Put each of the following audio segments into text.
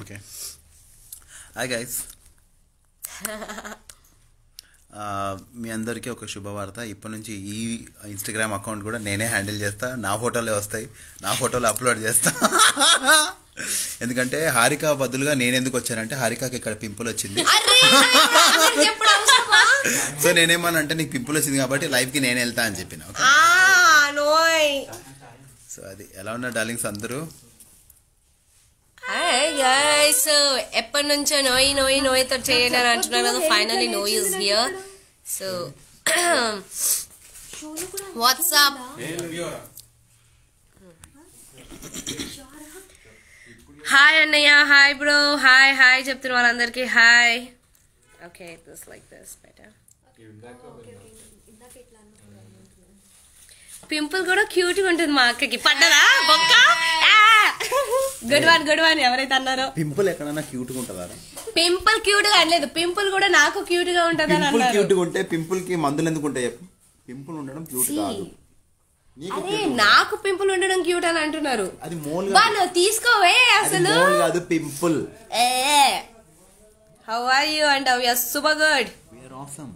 Okay hi guys మీ అందరికీ ఒక శుభవార్త ఇప్పటి నుంచి ఈ ఇన్స్టాగ్రామ్ అకౌంట్ కూడా నేనే హ్యాండిల్ చేస్తా నా ఫోటోలే వస్తాయి నా ఫోటోలు అప్లోడ్ చేస్తా ఎందుకంటే హారిక బదులుగా నేను ఎందుకు వచ్చానంటే హారికకి ఇక్కడ పింపుల్ వచ్చింది ఎప్పుడు అవసరమా సో నేనేమన్నా అంటే నీకు పింపుల్ వచ్చింది కాబట్టి లైఫ్కి నేను వెళ్తా అని చెప్పిన ఓకే ఆ, నోయ్ సో అది ఎలా ఉన్నారు డార్లింగ్స్ అందరూ హాయ్ గైస్ ఎప్పటి నుంచో నోయి నోయి నోయితో చేయను అని అంటున్నాను కదా finally Noel is here so what's up hi అన్నయ్య హాయ్ బ్రో హాయ్ హాయ్ చెప్తున్న వాళ్ళందరికీ hi okay this like this better pimple కూడా క్యూట్ గా ఉంటుంది మా అక్కకి పడ్డదా బొక్క గుడ్ వన్ గుడ్ వన్ ఎవరైతే అన్నారో పింపుల్ ఎక్కడన్నా క్యూట్గా ఉంటుందా పింపుల్ క్యూట్ గా అనలేదు పింపుల్ కూడా నాకు క్యూట్ గా ఉంటది అని పింపుల్ అన్నారు క్యూట్గా ఉంటే పింపుల్కి మందులు ఎందుకు ఉంటాయి చెప్పు పింపుల్ ఉండడం క్యూట్ కాదు నీకు అరే నాకు పింపుల్ ఉండడం క్యూట్ అని అంటున్నారు అది మోల్ బా నువ్వు తీసుకోవే అది అసలు మోల్ కాదు పింపుల్ ఏ how are you and how are super good where awesome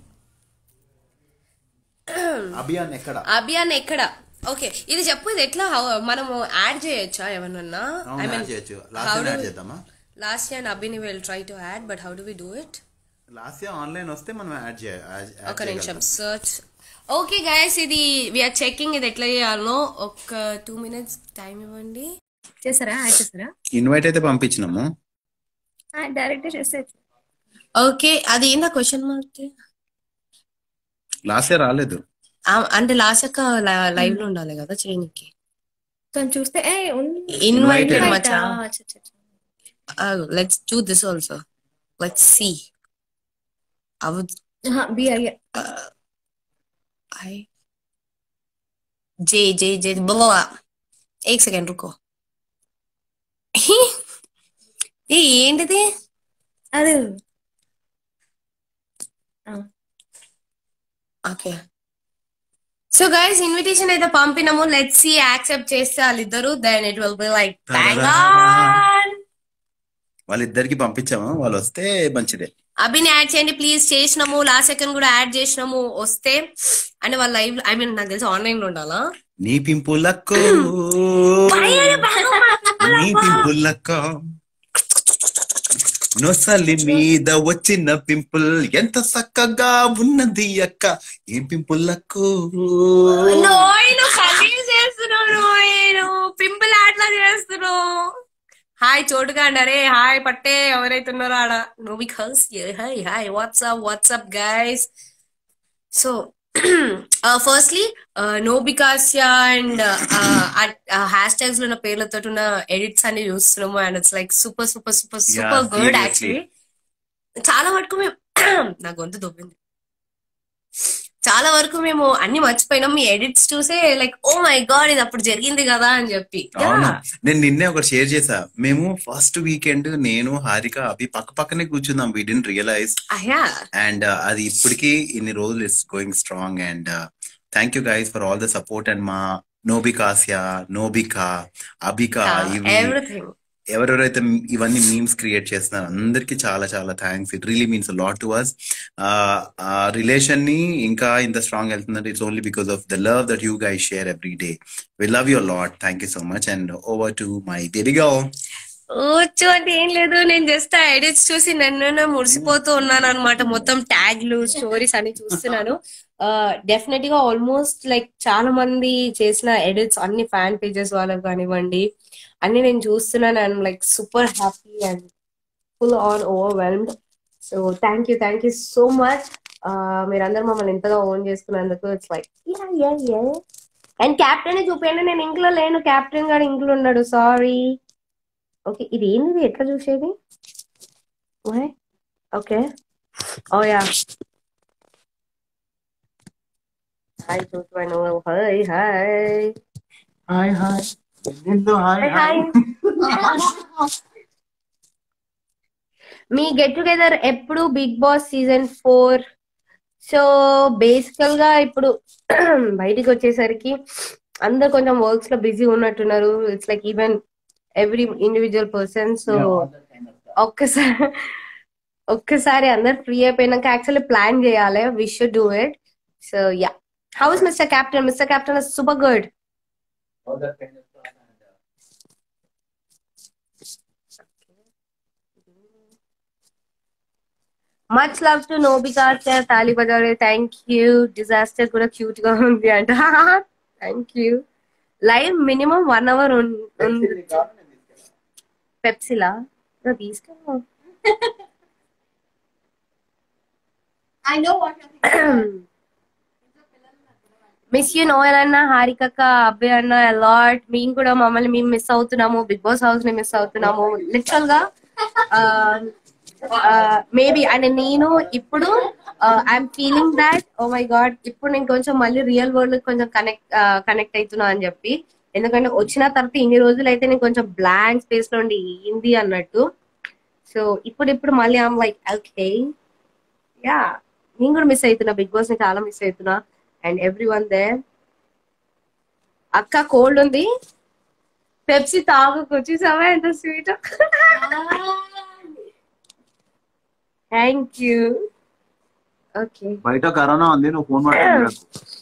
Abhiyan ఎక్కడ అభియాన్ ఎక్కడ ఓకే ఇది చెప్పు ఇది ఎట్లా how- మనము యాడ్ చేయొచ్చా ఏమన్నా అవును, add చేయొచ్చు. Last time add చేద్దామా? లాస్ట్ ఇయర్ అభిని will try to add but how do we do it last year online వస్తే మనం యాడ్ చేయాలి ఒక నిమిషం సర్చ్ ఓకే గైస్ ఇది విఆర్ చెకింగ్ ఇది ఎట్లా చేయాలో ఒక టూ మినిట్స్ టైం ఇవ్వండి చేస్తారా యాడ్ చేస్తారా ఇన్వైట్ అయితే పంపించినాము డైరెక్ట్ చేస్తే ఓకే అది ఏందా క్వశ్చన్ మార్క్ లాస్ట్ ఇయర్ రాలేదు అంటే లాస్ట్ యొక్క లైవ్ లో ఉండాలి కదా చేయనికి తను చూస్తే ఏ ఉంది ఇన్వైటెడ్ Invited. మచా ఆ, అచ్చా, అచ్చా, అచ్చా. Let's do this also let's see అవు ఆహా, బి అయ్యా आई जे जे जे बोला एक सेकंड रुको ఏ ఏంటిది అది ఓకే సో గైస్ ఇన్విటేషన్ అయితే పంపినాము లెట్స్ సి యాక్సెప్ట్ చేస్తే వాళ్ళిద్దరు then it will be like వాళ్ళిద్దరికి పంపించాము వాళ్ళు వస్తే మంచిదే అభిని యాడ్ చేయండి ప్లీజ్ చేసినాము లాస్ట్ సెకండ్ కూడా యాడ్ చేసినాము వస్తే అంటే వాళ్ళ లైవ్ ఐ మీన్ నాకు తెలిసి ఆన్లైన్ లో ఉండాలా నీ పింపులక్కో నీ పింపులక్కో నొసలి మీద వచ్చిన పింపుల్ ఎంత చక్కగా ఉన్నది అక్క ఏం పింపులక్కో నోయ్ కన్ఫ్యూజ్ చేస్తున్నావు నోయ్ నువ్వు పింపుల్ అట్లా చేస్తున్నావు హాయ్ చోటుగా అరే హాయ్ పట్టే ఎవరైతే ఉన్నారో ఆడ నో బికాస్ hi hi what's up what's up guys so firstly నో బికాస్యా అండ్ హ్యాష్ ట్యాగ్స్ లో ఉన్న పేర్లతో ఉన్న ఎడిట్స్ అన్ని చూస్తున్నాము and it's like super super super super good seriously. Actually చాలా వరకు మేము నా గొంతు దొబ్బింది చాలా వరకు మేము అన్ని మర్చిపోయినాం మీ ఎడిట్స్ చూసే లైక్ ఓ మై గాడ్ ఇది అప్పుడు జరిగింది కదా అని చెప్పి అవును నేను నిన్నే ఒకటి షేర్ చేసా మేము ఫస్ట్ వీకెండ్ నేను హారిక అభి పక్క పక్కనే కూర్చుందాం వీ డెంట్ రియలైజ్ అయ్యా అండ్ అది ఇప్పటికీ ఇన్ని రోజులు it's going strong and thank you guys for all the support and మా నోబికాస్యా నోబికా అబికా ఇవి ఎవ్రీథింగ్ ఎవరెవరైతే ఇవన్నీ మీమ్స్ క్రియేట్ చేస్తున్నారు అందరికీ చాలా చాలా thanks it really means lot to us ఆ రిలేషన్ ని ఇంకా ఇంత స్ట్రాంగ్ వెళ్తున్నారు it's only because of the love that you guys share every day we love your lot thank you so much and over to my baby go వచ్చు అంటే ఏం లేదు నేను జస్ట్ ఆ ఎడిట్స్ చూసి నన్ను మురిసిపోతూ ఉన్నాను అనమాట మొత్తం ట్యాగ్లు స్టోరీస్ అన్ని చూస్తున్నాను డెఫినెట్ గా ఆల్మోస్ట్ లైక్ చాలా మంది చేసిన ఎడిట్స్ అన్ని ఫ్యాన్ పేజెస్ వాళ్ళకి కానివ్వండి అన్ని నేను చూస్తున్నాను and like super happy and full on overwhelmed so thank you thank you so much మీరందరూ మమ్మల్ని ఎంతగా ఓన్ చేసుకున్నందుకు ఇట్స్ లైక్ అండ్ క్యాప్టెన్ చూపించండి నేను ఇంట్లో లేను క్యాప్టెన్ గారు ఇంట్లో ఉన్నాడు సారీ ఓకే ఇది ఏంది ఎట్లా చూసేది ఓకే ఓ యా హాయ్ చూసాను hi hi hi hi hi hi మీ గెట్ టుగెదర్ ఎప్పుడు Bigg Boss season four so బేసికల్ గా ఇప్పుడు బయటికి వచ్చేసరికి అందరు కొంచెం వర్క్స్ లో బిజీ ఉన్నట్టున్నారు it's like even every individual person so ఒక్కసారి ఒక్కసారి అందరు ఫ్రీ అయిపోయినాక యాక్చువల్లీ ప్లాన్ చేయాలి we should do it so yeah house mister captain mister captain is super good much love to నోబికా సార్ తాలి బజారే థ్యాంక్ యూ డిజాస్టర్ కూడా క్యూట్ గా ఉంది అంట thank you live minimum one hour ఉంది పెప్సిలా తీసుకెళ్ళా I know what you're thinking. Miss you Noel అన్న హారికక్క అబ్బాయి అన్న అలాట్ మేము కూడా మమ్మల్ని మేము మిస్ అవుతున్నాము బిగ్ బాస్ హౌస్ ని మిస్ అవుతున్నాము లిటరల్ గా మేబీ అంటే నేను ఇప్పుడు I'm feeling that oh my god ఇప్పుడు నేను కొంచెం మళ్ళీ రియల్ వరల్డ్ కొంచెం కనెక్ట్ కనెక్ట్ అవుతున్నా అని చెప్పి ఎందుకంటే వచ్చిన తర్వాత ఇన్ని రోజులు అయితే నేను కొంచెం బ్లాంక్ స్పేస్ లో ఉండి ఏంది అన్నట్టు సో ఇప్పుడు ఇప్పుడు మళ్ళీ ఐమ్ లైక్ ఓకే యా నేను కూడా మిస్ అవుతున్నా బిగ్ బాస్ ని చాలా మిస్ అవుతున్నా అండ్ ఎవ్రీ వన్ దే అక్క కోల్డ్ ఉంది పెప్సీ తాగుకు చూసావా ఎంత స్వీట్ థ్యాంక్ యూ ఓకే బయట కరోనా ఉంది నువ్వు ఫోన్ మాట్లాడు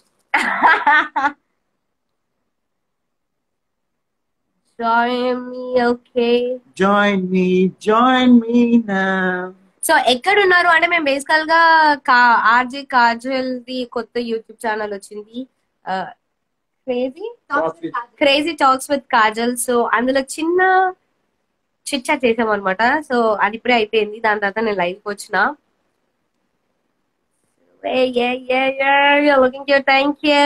join me okay join me join me నా సో ఎక్కడ ఉన్నారు అంటే మేము బేసికల్ గా కా ఆర్జే కాజల్ ది కొత్త యూట్యూబ్ ఛానల్ వచ్చింది crazy crazy talks with Kajal so అందులో చిన్న చిచ్చా చేసాం అనమాట సో అది ఇప్పుడే అయిపోయింది దాని తర్వాత నేను లైవ్ వచ్చిన looking you thank you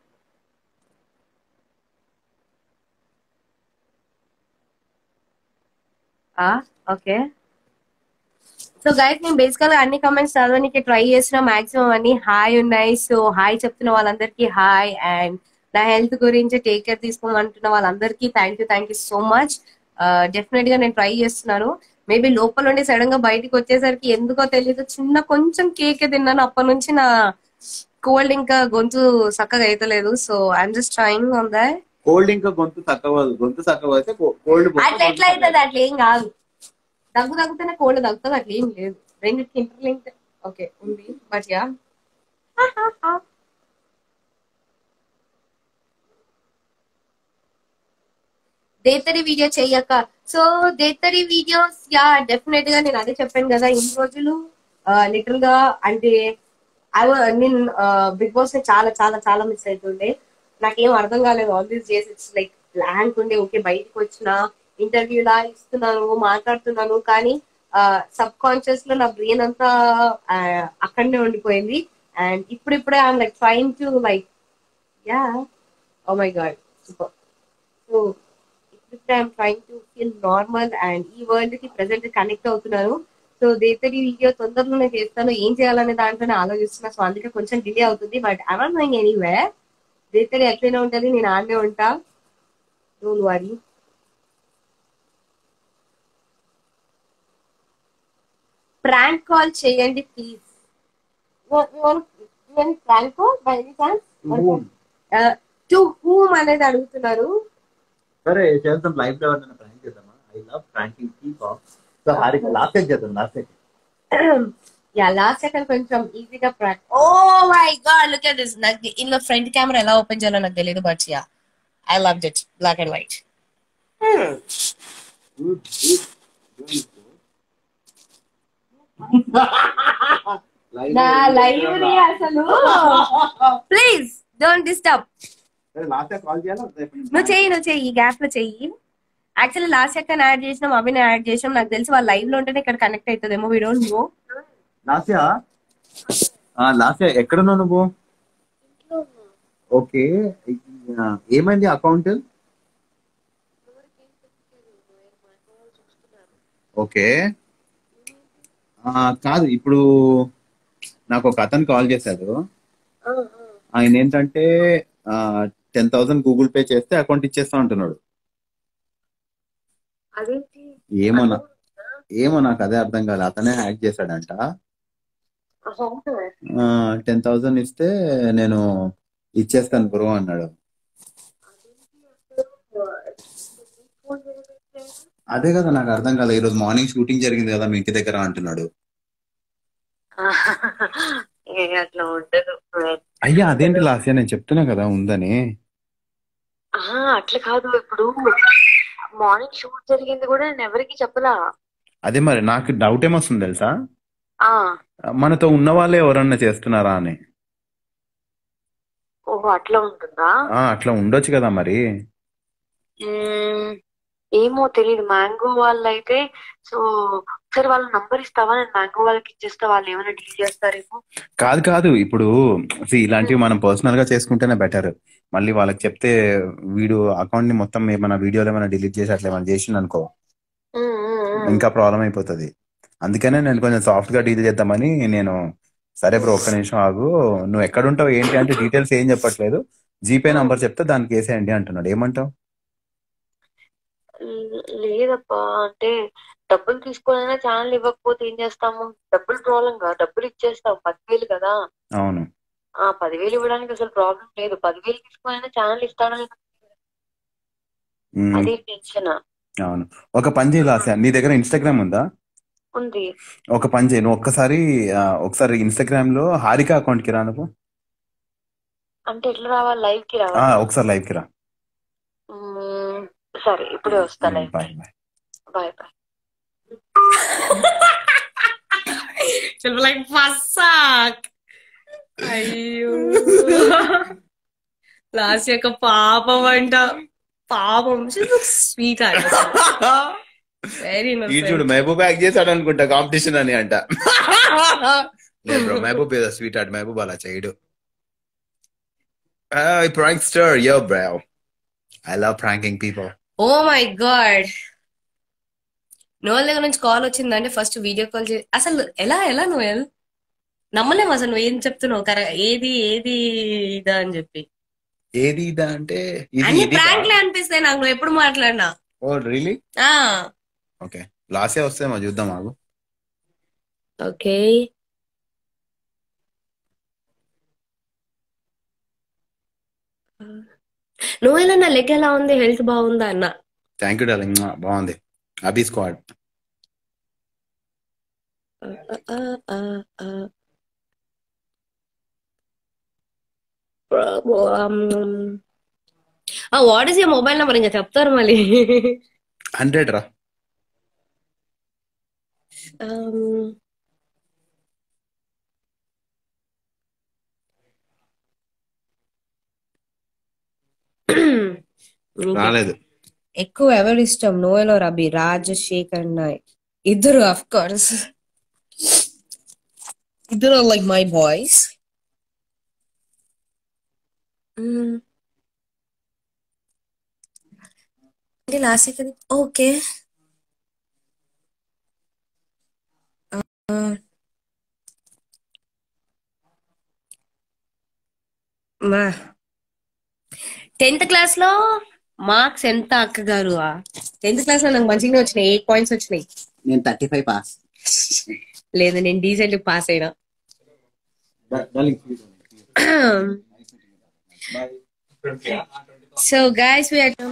okay so guys నేను బేసికల్ గా అన్ని కమెంట్స్ చదవడానికి ట్రై చేసిన మాక్సిమం అన్ని హాయ్ ఉన్నాయి సో హాయ్ చెప్తున్న వాళ్ళందరికీ హాయ్ అండ్ నా హెల్త్ గురించి టేక్ కేర్ తీసుకోమంటున్న వాళ్ళందరికీ thank you thank you so much డెఫినెట్ గా నేను ట్రై చేస్తున్నాను మేబీ లోపల నుండి సడన్ గా బయటికి వచ్చేసరికి ఎందుకో తెలియదు చిన్న కొంచెం కేక్ తిన్నాను అప్పటి నుంచి నా కోల్డ్ ఇంకా గొంతు చక్కగా అయితలేదు so I'm just trying on that cold ఇంకా గొంతు తక్కువ గొంతు తక్కువ అయితే కోల్డ్ అట్లా ఎట్లా అవుతుంది అట్లా ఏం కాదు దగ్గు తగ్గుతూనే కోల్డ్ తగ్గుతుంది అట్లా ఏం లేదు రెండింటికి ఇంటర్లింక్ ఓకే ఉంది బట్ యా దేతరి వీడియో చెయ్యక సో దేతరి వీడియోస్ యా డెఫినెట్ గా నేను అదే చెప్పాను కదా ఇన్ని రోజులు లిటిల్ గా అంటే I wa- నేను బిగ్ బాస్ ని చాలా చాలా చాలా మిస్ అవుతుండే నాకేం అర్థం కాలేదు all these days it's like blank ఉండే ఓకే బయటకు వచ్చిన ఇంటర్వ్యూ లా ఇస్తున్నాను మాట్లాడుతున్నాను కానీ సబ్ కాన్షియస్ లో నా బ్రెయిన్ అంతా ఆ, అక్కడనే ఉండిపోయింది అండ్ ఇప్పుడిప్పుడే I'm like trying to like yeah oh my god super so ఇప్పుడిప్పుడే I'm trying to feel normal and ఈ వరల్డ్ కి ప్రెసెంట్ కనెక్ట్ అవుతున్నాను సో దేతడి వీడియో తొందరలోనే చేస్తాను ఏం చేయాలనే దాంట్లోనే ఆలోచిస్తున్నా సో అందుకే కొంచెం డిలే అవుతుంది but I not going anyway Dethadi ఎట్లయినా ఉంటది నేను ఆడనే ఉంటా డోంట్ వరీ ప్రాంక్ కాల్ చేయండి please prank call by any chance to whom అనేది అడుగుతున్నారు సరే చేద్దాం లైవ్ లో ఎవరైనా ప్రాంక్ చేద్దామా I love pranking keep off so Harika last time చేద్దాం last time ya last second కొంచెం ఈజీగా prank oh my God look at this నాకు ఇందులో ఫ్రంట్ కెమెరా ఎలా ఓపెన్ చేయాలో నాకు తెలియదు but ya I love it black and white నా లైవ్ ని అసలు please don't disturb last time call చేయాలా నువ్వు చెయ్యి నువ్వు చెయ్యి ఈ గ్యాప్ లో చెయ్యి యాక్చువల్లీ లాస్ట్ సెకండ్ యాడ్ చేసినాం అభిని యాడ్ చేసినాం నాకు తెలిసి వాళ్ళ లైవ్ లో ఉంటేనే ఇక్కడ కనెక్ట్ అవుతుందేమో we don't know Lasya Lasya ఎక్కడున్నావు నువ్వు ఓకే ఏమైంది అకౌంట్ ఓకే కాదు ఇప్పుడు నాకు ఒక అతను కాల్ చేశాడు ఆయన ఏంటంటే టెన్ థౌసండ్ గూగుల్ పే చేస్తే అకౌంట్ ఇచ్చేస్తా అంటున్నాడు అదేంటి ఏమో నా- ఏమో నాకు అదే అర్థం కాలేదు అతనే హ్యాక్ చేశాడంట టెన్ థౌసండ్ ఇస్తే నేను ఇచ్చేస్తాను బ్రో అన్నాడు అదే కదా నాకు అర్థం కాలేదు ఈ రోజు మార్నింగ్ షూటింగ్ జరిగింది కదా మీ ఇంటి దగ్గర అంటున్నాడు ఏ అట్లా ఉండదు అయ్యా అదేంటి లాస్య నేను చెప్తున్నా కదా ఉందని ఆహా, అట్లా కాదు ఇప్పుడు మార్నింగ్ షూట్ జరిగింది కూడా నేను ఎవరికి చెప్పలా అదే మరి నాకు డౌట్ ఏమొస్తుంది తెలుసా ఆ మనతో ఉన్న వాళ్ళే ఎవరన్నా చేస్తున్నారా అని ఓహో అట్లా ఉంటుందా ఆ అట్లా ఉండొచ్చు కదా మరి మ్మ్, ఏమో తెలియదు మ్యాంగో వాళ్ళు అయితే సో ఒకసారి వాళ్ళ నంబర్ ఇస్తావా నేను మ్యాంగో వాళ్ళకి ఇచ్చేస్తా వాళ్ళు ఏమైనా డీల్ చేస్తారేమో కాదు కాదు ఇప్పుడు see, ఇలాంటివి మనం పర్సనల్ గా చేసుకుంటేనే బెటర్ మళ్ళీ వాళ్ళకి చెప్తే వీడు అకౌంట్ ని మొత్తం ఏమైనా వీడియోలు ఏమైనా డిలీట్ చేసి అట్లా ఏమైనా చేసిండు అనుకో మ్మ్, మ్మ్, మ్మ్. ఇంకా ప్రాబ్లం అయిపోతుంది అందుకనే నేను కొంచెం సాఫ్ట్ గా డీల్ చేద్దామని నేను సరే బ్రో ఒక్క నిమిషం ఆగు నువ్వు ఎక్కడ ఉంటావు ఏంటి అంటే డీటెయిల్స్ ఏం చెప్పట్లేదు జీపే నంబర్ చెప్తే దానికి వేసేయండి అంటున్నాడు ఏమంటావు ల్- లేదప్పా అంటే డబ్బులు తీసుకోవాలన్నా ఛానల్ ఇవ్వకపోతే ఏం చేస్తాము డబ్బులు ప్రాబ్లం కాదు డబ్బులు ఇచ్చేస్తాం పదివేలు కదా అవును ఆ పదివేలు ఇవ్వడానికి అసలు ప్రాబ్లం లేదు పదివేలు తీసుకోవాలన్నా ఛానల్ ఇస్తాడా లేదా? ఉమ్, అదే టెన్షన్ అవును ఒక పని చేయాలి ఆశ నీ దగ్గర ఇన్స్టాగ్రామ్ ఉందా ఉంది ఒక పని చేయి నువ్వు ఒక్కసారి ఆ, ఒకసారి ఇన్స్టాగ్రామ్ లో హారిక అకౌంట్ కి రా నువ్వు అంటే ఎట్లా రావాలి లైవ్ కి ఆ, రావాలి ఒకసారి లైవ్ కి రా మ్మ్, సరే ఇప్పుడే వస్తా live bye bye bye bye She'll be like, "Fuck." అయ్యో లాస్ట్ యొక్క పాపం అంట పాపం స్వీట్ అంట వెరీ ఈ చూడు మహబూబ్ యాక్ట్ చేశాడు అనుకుంటా కాంపిటీషన్ అని అంట లేదు బ్రో మహబూబ్ ఏదో స్వీట్ ఆర్ట్ మహబూబ్ అలా చేయడు prank star yo bro I love pranking people oh my God Noel దగ్గర నుంచి కాల్ వచ్చిందంటే ఫస్ట్ వీడియో కాల్ చే అసలు ఎలా ఎలా నోయల్ నమ్మలేము అసలు నువ్వు ఏం చెప్తున్నావు కరెక్ట్ ఏది ఏది ఇదా అని చెప్పి ఏది ఇదా అంటే ఇది అన్ని ఇది ప్రాంక్లే అనిపిస్తాయి నాకు నువ్వు ఎప్పుడు మాట్లాడినా ఓ రియలీ ఆ ఓకే లాస్ట్ ఇయర్ వస్తే మా చూద్దాం ఆగు ఓకే నోయల్ అన్న లెగ్ ఎలా ఉంది హెల్త్ బాగుందా అన్న థ్యాంక్ యూ డార్లింగ్ బాగుంది Abhi squad what is your mobile number ఇంకా చెప్తారు మళ్ళీ హండ్రెడ్ రా Um, నీకు రాలేదు ఎక్కువ ఎవరు ఇష్టం నోయల్ రబి రాజశేఖర్ నాయక్ ఇద్దరు అఫ్ కోర్స్ ఇద్దరు లైక్ మై బాయ్స్ అంటే లాస్ట్ ఓకే మా టెన్త్ క్లాస్ లో మార్క్స్ ఎంత అక్క గారు టెన్త్ క్లాస్ లో నాకు మంచిగానే వచ్చినాయి ఎయిట్ పాయింట్స్ వచ్చినాయి నేను థర్టీ ఫైవ్ పాస్ లేదు నేను డీసెంట్ పాస్ అయినా so guys we are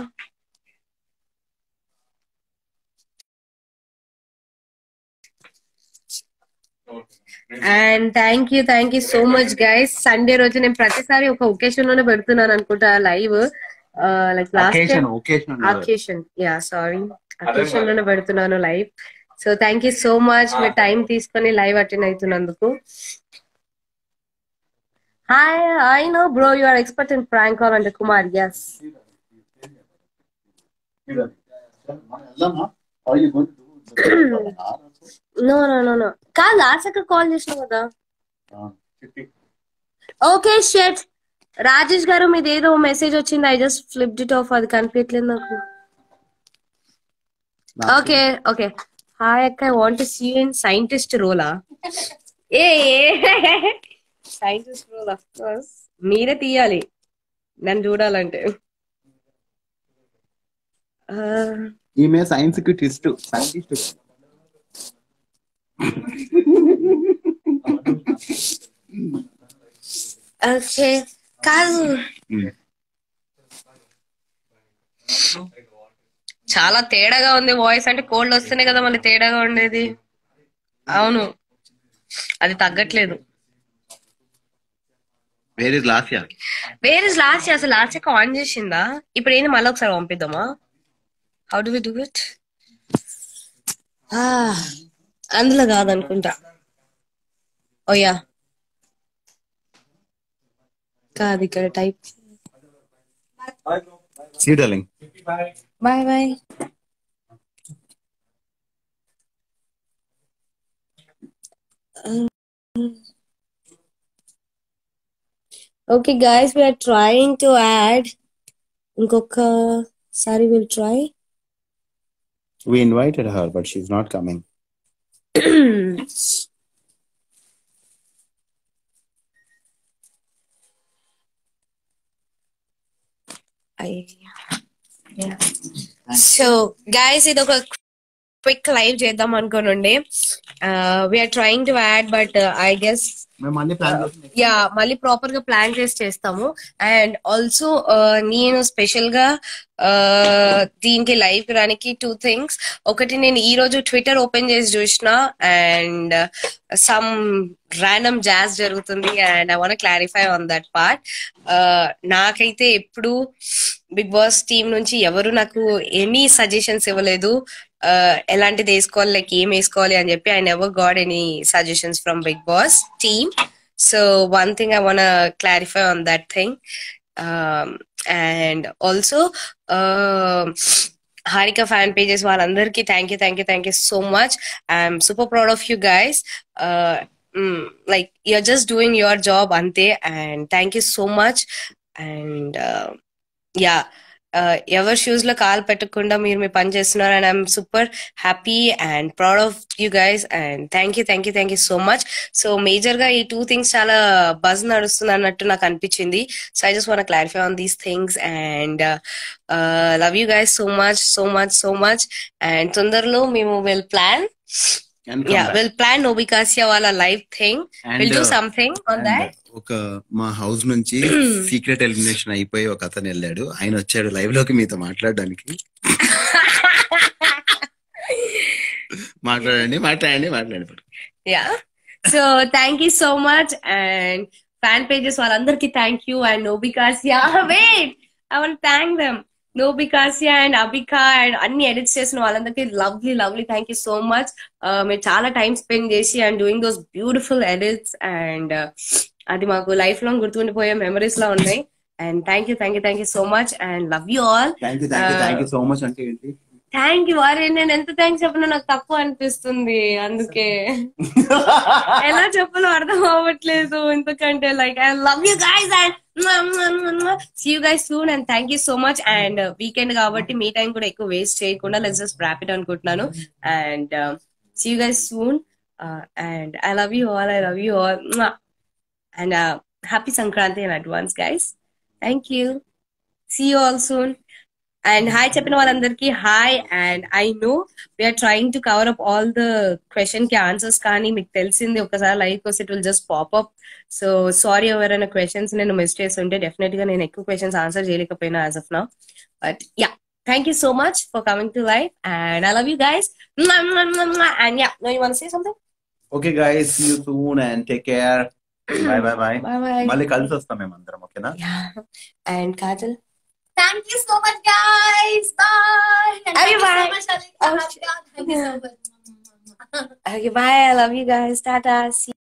and thank you thank you so much guys Sunday రోజు నేను ప్రతిసారి ఒక ఒకేషన్ లోనే పెడుతున్నాను అనుకుంటా live like last occasion occasion occasion ya sorry occasion లోనే పెడుతున్నాను live so thank you so much మీరు టైం తీసుకొని లైవ్ అటెండ్ అవుతున్నందుకు hi I know bro you are expert in prank call అంటే Kumar yes no no no no కాదు last అక్కడ call చేసినావు కదా ఓకే షెట్ రాజేష్ గారు మీది ఏదో మెసేజ్ వచ్చింది I just flipped it off అది కనిపించలేదు నాకు ఓకే ఓకే హాయ్ అక్క I want see in scientist రోలా a scientist role of course మీరే తీయాలి నన్ను చూడాలంటే ఈమె సైన్స్ కి ట్విస్ట్ సైంటిస్ట్ ఓకే కాదు చాలా తేడాగా ఉంది వాయిస్ అంటే కోల్డ్ వస్తేనే కదా మళ్ళీ తేడాగా ఉండేది అవును అది తగ్గట్లేదు where is last year where is last అసలు లాస్ట్ చెక్ ఆన్ చేసిందా ఇప్పుడు ఏంది మళ్ళీ ఒకసారి పంపిద్దామా how do we do it అందులో కాదనుకుంటా ఓయా కాదు ఇక్కడ type see darling bye bye okay guys we are trying to add ఇంకొకసారి will try We invited her, but she's not coming. So guys ఇది ఒక క్విక్ లైవ్ చేద్దాం అనుకోనుండే we are trying to add but I guess మేము మళ్ళీ plan చేసి yeah మళ్ళీ proper గా ప్లాన్ చేసి చేస్తాము అండ్ ఆల్సో నేను స్పెషల్ గా uh, దీనికి లైవ్ రానికి టూ థింగ్స్ ఒకటి నేను ఈ రోజు ట్విట్టర్ ఓపెన్ చేసి చూసిన అండ్ సమ్ ర్యాండమ్ జాజ్ జరుగుతుంది and I want clarify on that part నాకైతే ఎప్పుడు బిగ్ బాస్ టీం నుంచి ఎవరు నాకు ఎనీ సజెషన్స్ ఇవ్వలేదు uh, ఎలాంటిది వేసుకోవాలి లైక్ ఏం వేసుకోవాలి అని చెప్పి I never got any suggestions from Bigg Boss team so one thing I want clarify on that thing and also Harika fan pages వాళ్ళందరికీ thank you thank you thank you so much I'm super proud of you guys like you're just doing your job అంతే and thank you so much and ya ఎవరి shoes లో కాలు పెట్టకుండా మీరు మీ పని చేస్తున్నారు and I'm super happy and proud of you guys and thank you thank you thank you so much so major గా ఈ టూ థింగ్స్ చాలా బజ్ నడుస్తుంది అన్నట్టు నాకు అనిపించింది so I just want clarify on these things and love you guys so much so much so much and తొందరలో మేము will plan And ya come back. Will plan నోబికాసియా వాళ్ళ live thing And, will do uh, something on And that ఒక మా house నుంచి secret elimination అయిపోయి ఒక అతను వెళ్ళాడు ఆయన వచ్చాడు లైవ్ లోకి మీతో మాట్లాడడానికి మాట్లాడండి మాట్లాడండి మాట్లాడండి ya so thank you so much and fan pages వాళ్ళందరికీ థ్యాంక్ యూ అండ్ నోబికాసియా wait I want thank them నోబికాసియా అండ్ అబికా అండ్ అన్ని ఎడిట్స్ చేసిన వాళ్ళందరికీ lovely lovely thank you so much మీరు చాలా టైం స్పెండ్ చేసి and doing those beautiful edits and అది మాకు లైఫ్ లాంగ్ గుర్తుండిపోయే మెమరీస్ లా ఉన్నాయి and thank you thank you thank you so much and love you all thank you thank you thank you so much అంటే ఏంటి thank you అరే నేను ఎంత థ్యాంక్స్ చెప్పినా నాకు తక్కువ అనిపిస్తుంది అందుకే ఎలా చెప్పాలో అర్థం అవ్వట్లేదు ఎందుకంటే like I love you guys and see you guys soon and thank you so much and weekend కాబట్టి మీ టైం కూడా ఎక్కువ వేస్ట్ చేయకుండా లెట్స్ జస్ట్ ర్యాపిడ్ అనుకుంటున్నాను and see you guys soon and I love you all I love you all and happy Sankranti in advance guys thank you see you all soon and hi చెప్పిన వాళ్ళందరికీ hi and I know we are trying to cover up all the question కి answers కానీ మీకు తెలిసింది ఒకసారి like వస్తే it will just pop up so sorry ఎవరైనా questions నేను మిస్ చేస్తుంటే డెఫినెట్ గా నేను ఎక్కువ క్వశ్చన్స్ ఆన్సర్ చేయలేకపోయినా as of now but ya thank you so much for coming to life and I love you guys and ya know you want say something okay guys see you soon and take care bye bye bye bye bye మళ్ళీ కలిసి వస్తాం మేము అందరం ఓకేనా and Kajal Thank you so much, guys. Bye. And thank you so Everybody. much, Alika. Oh, Thank you so much. Okay, bye. I love you guys. Tata. See